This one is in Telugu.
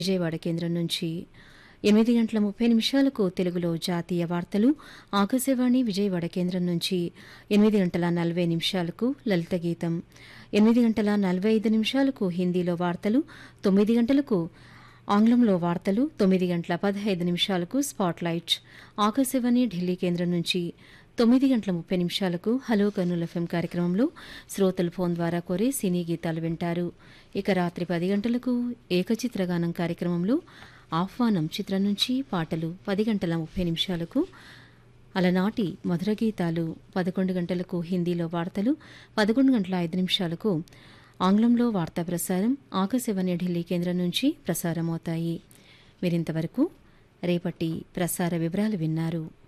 విజయవాడ కేంద్రం నుంచి ఎనిమిది గంటల ముప్పై నిమిషాలకు తెలుగులో జాతీయ వార్తలు ఆకాశవాణి విజయవాడ కేంద్రం నుంచి ఎనిమిది గంటల నలభై నిమిషాలకు లలిత గీతం ఎనిమిది గంటల నలభై ఐదు నిమిషాలకు హిందీలో వార్తలు తొమ్మిది గంటలకు ఆంగ్లంలో వార్తలు తొమ్మిది గంటల పదహైదు నిమిషాలకు స్పాట్లైట్ ఆకాశవాణి ఢిల్లీ కేంద్రం నుంచి తొమ్మిది గంటల ముప్పై నిమిషాలకు హలో కర్నూలు ఎఫ్ఎం కార్యక్రమంలో శ్రోతలు ఫోన్ ద్వారా కోరే సినీ గీతాలు వింటారు ఇక రాత్రి పది గంటలకు ఏకచిత్రగానం కార్యక్రమంలో ఆహ్వానం చిత్రం నుంచి పాటలు పది గంటల ముప్పై నిమిషాలకు అలనాటి మధుర గీతాలు పదకొండు గంటలకు హిందీలో వార్తలు పదకొండు గంటల ఐదు నిమిషాలకు ఆంగ్లంలో వార్తా ప్రసారం ఆకాశవాణి ఢిల్లీ కేంద్రం నుంచి ప్రసారమవుతాయి మీరింతవరకు రేపటి ప్రసార వివరాలు విన్నారు